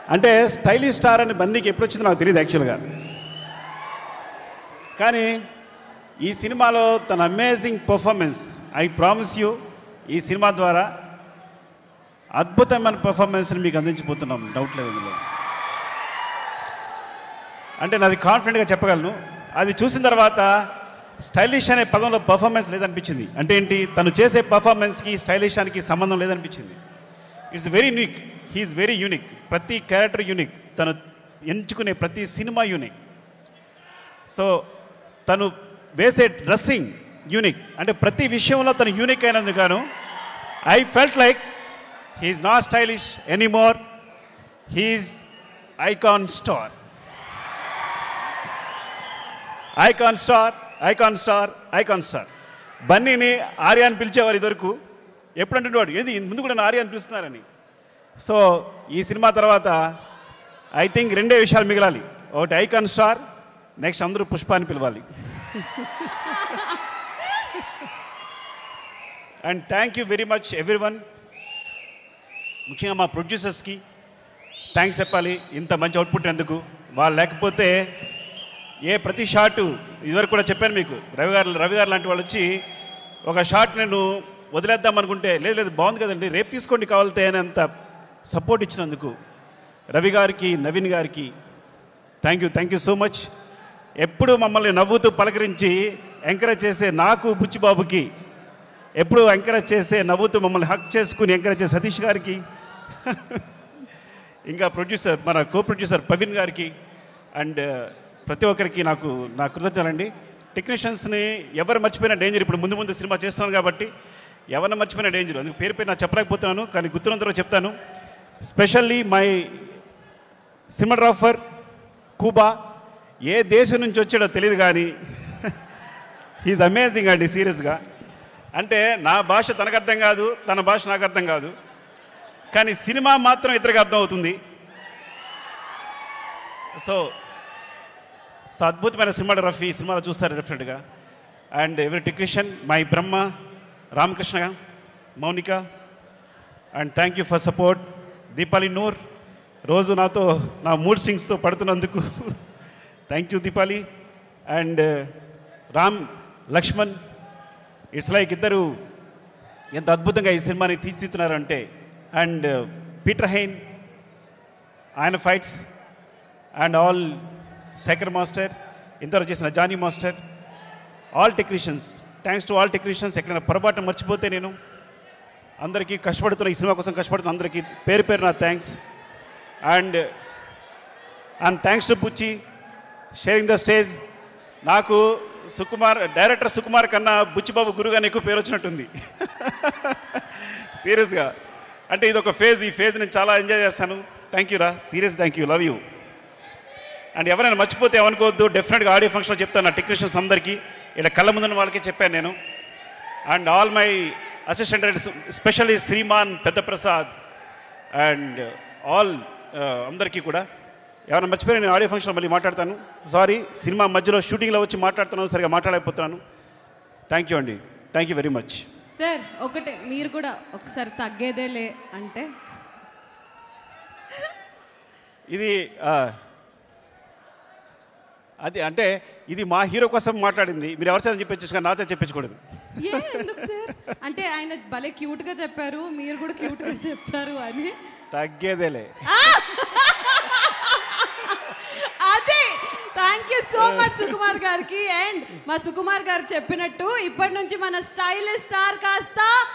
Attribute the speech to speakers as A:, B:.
A: అంటే stylish star అని బన్నీకి ఎప్పుడు వచ్చిందో నాకు తెలియదు యాక్చువల్గా కానీ ఈ సినిమాలో తన amazing performance I promise you ఈ సినిమా ద్వారా అద్భుతమైన పర్ఫార్మెన్స్ని మీకు అందించబోతున్నాం డౌట్ లేదు అందులో అంటే నాది కాన్ఫిడెంట్గా చెప్పగలను అది చూసిన తర్వాత స్టైలిష్ అనే పదంలో పర్ఫార్మెన్స్ లేదనిపించింది అంటే ఏంటి తను చేసే పర్ఫార్మెన్స్కి స్టైలిషానికి సంబంధం లేదనిపించింది it's very unique he's very unique ప్రతి క్యారెక్టర్ యూనిక్ తను ఎంచుకునే ప్రతి సినిమా యూనిక్ సో తను వేసే డ్రెస్సింగ్ యూనిక్ అంటే ప్రతి విషయంలో తను యూనిక్ అయినందుకు గాను I felt like he's not stylish anymore he's icon star icon star icon star icon star బన్నీని ఆర్య అని పిలిచేవారు ఇదివరకు ఎప్పుడు అంటుండేవాడు ఏది ముందు కూడా నన్ను ఆర్య అని పిలుస్తున్నారని సో ఈ సినిమా తర్వాత ఐ థింక్ రెండే విషయాలు మిగలాలి ఒకటి ఐకాన్ స్టార్ నెక్స్ట్ అందరూ పుష్ప అని పిలవాలి and thank you very much everyone ముఖ్యంగా మా ప్రొడ్యూసర్స్కి థ్యాంక్స్ చెప్పాలి ఇంత మంచి అవుట్పుట్ ఎందుకు వాళ్ళు లేకపోతే ఏ ప్రతి షాటు ఇదివరకు కూడా చెప్పాను మీకు రవి గారు రవి గారు లాంటి వాళ్ళు వచ్చి ఒక షాట్ నేను వదిలేద్దాం అనుకుంటే లేదు లేదు బాగుంది కదండి రేపు తీసుకోండి కావాలితే అనేంత సపోర్ట్ ఇచ్చినందుకు రవి గారికి నవీన్ గారికి thank you thank you so much ఎప్పుడు మమ్మల్ని నవ్వుతూ పలకరించి ఎంకరేజ్ చేసే నాకు బుచ్చిబాబుకి ఎప్పుడు ఎంకరేజ్ చేసే నవ్వుతూ మమ్మల్ని హక్ చేసుకుని ఎంకరేజ్ చేసే సతీష్ గారికి ఇంకా ప్రొడ్యూసర్ మన కో ప్రొడ్యూసర్ పవీన్ గారికి అండ్ ప్రతి ఒక్కరికి నాకు నా కృతజ్ఞతలండి టెక్నీషియన్స్ని ఎవరు మర్చిపోయిన డేంజర్ ఇప్పుడు ముందు ముందు సినిమా చేస్తున్నాను కాబట్టి ఎవరిని మర్చిపోయిన డేంజర్ అందుకు పేరు పేరు నాకు చెప్పలేకపోతున్నాను కానీ గుర్తున్నంతలో చెప్తాను స్పెషల్లీ మై సినిమాగ్రాఫర్ కూబా ఏ దేశం నుంచి వచ్చాడో తెలియదు కానీ హీఈస్ అమేజింగ్ అండి సీరియస్గా అంటే నా భాష తనకు అర్థం కాదు తన భాష నాకు అర్థం కాదు కానీ సినిమా మాత్రం ఇతరికి అర్థం అవుతుంది సో సో అద్భుతమైన సినిమాటోగ్రఫీ ఈ సినిమాలో చూస్తారు డెఫినెట్గా అండ్ ఎవరి technician my Brahma Ramakrishna Mounika and thank you for support Deepali నూర్ రోజు నాతో నా మూడ్ సింగ్స్తో పడుతున్నందుకు thank you Deepali and Ram Lakshman it's like ఇద్దరు ఎంత అద్భుతంగా ఈ సినిమాని తీర్చిదిద్దుతున్నారంటే అండ్ పీటర్ హైన్ ఆయన fights and all Shekhar master ఇంతవరకు చేసిన Jani master all technicians thanks to all technicians ఎక్కడైనా పొరపాటు మర్చిపోతే నేను అందరికీ కష్టపడుతున్న ఈ సినిమా కోసం కష్టపడుతున్న అందరికీ పేరు పేరు నా thanks and and thanks to Buchi sharing the stage నాకు సుకుమార్ డైరెక్టర్ సుకుమార్ కన్నా బుచ్చిబాబు గురుగాని ఎక్కువ పేరు వచ్చినట్టుంది సీరియస్గా అంటే ఇది ఒక ఫేజ్ ఈ ఫేజ్ నేను చాలా ఎంజాయ్ చేస్తాను థ్యాంక్ యూ రా serious thank you love you and ఎవరైనా మర్చిపోతే ఏమనుకోవద్దు డెఫినెట్గా ఆడియో ఫంక్షన్లో చెప్తాను నా టెక్నీషియన్స్ అందరికీ ఇలా కళ్ళ ముందున్న వాళ్ళకి చెప్పాను నేను and all my assistant specially Shriman Peddaprasad and all అందరికీ కూడా ఎవరైనా మర్చిపోయి నేను ఆడియో ఫంక్షన్లో మళ్ళీ మాట్లాడతాను సారీ సినిమా మధ్యలో షూటింగ్లో వచ్చి మాట్లాడుతున్నాను సరిగా మాట్లాడలేకపోతున్నాను థ్యాంక్ యూ అండి thank you very much
B: sir ఒకటే మీరు కూడా ఒకసారి తగ్గేదేలే అంటే
A: ఇది ఆ, అది అంటే ఇది మా హీరో కోసం మాట్లాడింది మీరు ఎవరి చేత చెప్పించు కానీ నాతో చెప్పించకూడదు
B: ఏ ఎందుకు సార్ అంటే ఆయన భలే క్యూట్ గా చెప్పారు మీరు కూడా క్యూట్ గా చెప్తారు అని
A: తగ్గేదేలే
B: అదే thank you so much Sukumar గారికి అండ్ మా సుకుమార్ గారు చెప్పినట్టు ఇప్పటి నుంచి మన స్టైలిష్ స్టార్ కాస్త